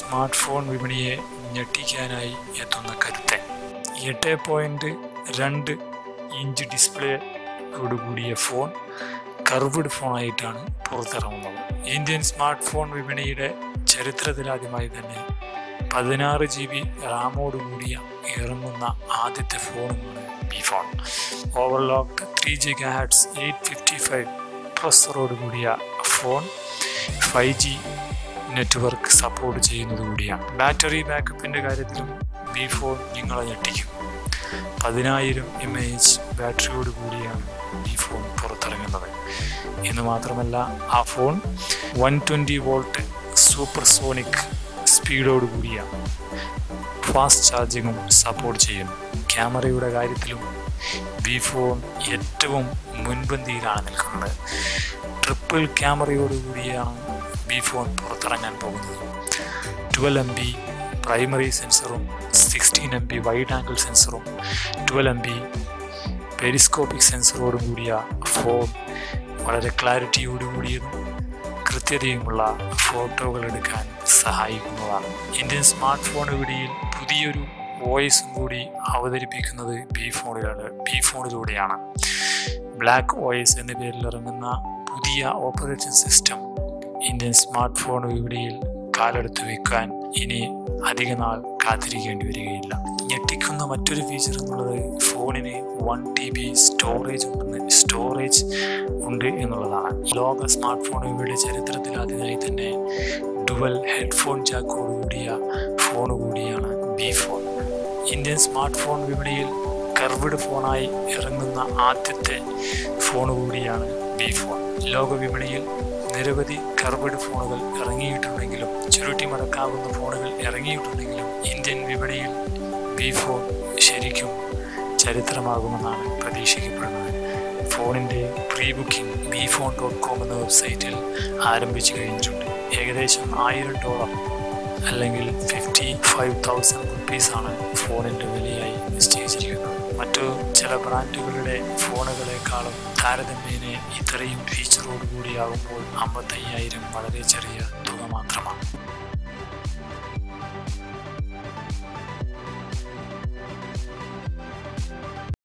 smart phone വിപണിയെ ഞെട്ടിക്കാനായി എത്തുന്ന കരുത്തൻ എട്ട് പോയിൻറ്റ് രണ്ട് ഇഞ്ച് ഡിസ്പ്ലേയോടുകൂടിയ ഫോൺ കർവ്ഡ് ഫോണായിട്ടാണ് പുറത്തിറങ്ങുന്നത് ഇന്ത്യൻ സ്മാർട്ട് ഫോൺ വിപണിയുടെ ചരിത്രത്തിലാദ്യമായി തന്നെ പതിനാറ് ജി ബി റാമോട് കൂടിയ ഇറങ്ങുന്ന ആദ്യത്തെ ഫോണുമാണ് B phone overclocked three G hertz eight fifty five പ്രൊസറോട് കൂടിയ phone five G network support ചെയ്യുന്നത് കൂടിയാണ് ബാറ്ററി ബാക്കപ്പിൻ്റെ കാര്യത്തിലും ബി ഫോൺ നിങ്ങളെ ഞെട്ടിക്കും പതിനായിരം എം എ എച്ച് ബാറ്ററിയോട് കൂടിയാണ് ഈ ഫോൺ പുറത്തിറങ്ങുന്നത് എന്ന് മാത്രമല്ല ആ phone one twenty volt super sonic സ്പീഡോട് കൂടിയാണ് ഫാസ്റ്റ് ചാർജിങ്ങും സപ്പോർട്ട് ചെയ്യുന്നു ക്യാമറയുടെ കാര്യത്തിലും ബി ഫോൺ ഏറ്റവും മുൻപന്തിയിലാണ് നിൽക്കുന്നത് ട്രിപ്പിൾ ക്യാമറയോട് കൂടിയാണ് ബി ഫോൺ പുറത്തിറങ്ങാൻ പോകുന്നത് ട്വൽവ് എം ബി പ്രൈമറി സെൻസറും sixteen M B wide angle സെൻസറും ട്വൽവ് എം ബി പെരിസ്കോപ്പിക് സെൻസറോടും കൂടിയ ഫോൺ വളരെ ക്ലാരിറ്റിയോടുകൂടിയതും കൃത്യതയുമുള്ള ഫോട്ടോകൾ എടുക്കാൻ സഹായിക്കുന്നതാണ് ഇന്ത്യൻ സ്മാർട്ട് ഫോൺ വിപണിയിൽ പുതിയൊരു വോയിസും കൂടി അവതരിപ്പിക്കുന്നത് ബി ഫോണിലാണ് ബി ഫോണിലൂടെയാണ് ബ്ലാക്ക് വോയിസ് എന്ന പേരിൽ ഇറങ്ങുന്ന പുതിയ operating system Indian smart phone വിപണിയിൽ കാലെടുത്ത് വെക്കാൻ ഇനി അധിക നാൾ കാത്തിരിക്കേണ്ടി വരികയില്ല ഞെട്ടിക്കുന്ന മറ്റൊരു ഫീച്ചർ എന്നുള്ളത് ഫോണിന് വൺ ടി ബി സ്റ്റോറേജ് ഉണ്ടെന്ന് സ്റ്റോറേജ് ഉണ്ട് എന്നുള്ളതാണ് ലോക സ്മാർട്ട് ഫോൺ വിപണിയുടെ ചരിത്രത്തിൽ ആദ്യമായി തന്നെ ഡുവൽ ഹെഡ്ഫോൺ ജാക്കോട് കൂടിയ ഫോൺ കൂടിയാണ് B phone Indian smart phone വിപണിയിൽ കർവ്ഡ് ഫോണായി ഇറങ്ങുന്ന ആദ്യത്തെ ഫോൺ കൂടിയാണ് ബി ഫോൺ ലോക വിപണിയിൽ നിരവധി കർവ്ഡ് ഫോണുകൾ ഇറങ്ങിയിട്ടുണ്ടെങ്കിലും ചുരുട്ടി മടക്കാവുന്ന ഫോണുകൾ ഇറങ്ങിയിട്ടുണ്ടെങ്കിലും ഇന്ത്യൻ വിപണിയിൽ ബി ഫോൺ ശരിക്കും ചരിത്രമാകുമെന്നാണ് പ്രതീക്ഷിക്കപ്പെടുന്നത് ഫോണിൻ്റെ pre booking B phone dot com എന്ന വെബ്സൈറ്റിൽ ആരംഭിച്ചു കഴിഞ്ഞിട്ടുണ്ട് ഏകദേശം ആയിരം ഡോളർ അല്ലെങ്കിൽ ഫിഫ്റ്റി ഫൈവ് തൗസൻഡ് റുപ്പീസാണ് ഫോണിൻ്റെ വിലയായി നിശ്ചയിച്ചിരിക്കുന്നത് മറ്റു ചില ബ്രാൻഡുകളുടെ ഫോണുകളെക്കാളും താരതമ്യേന ഇത്രയും ഫീച്ചറോട് കൂടിയാകുമ്പോൾ അമ്പത്തയ്യായിരം വളരെ ചെറിയ തുക മാത്രമാണ്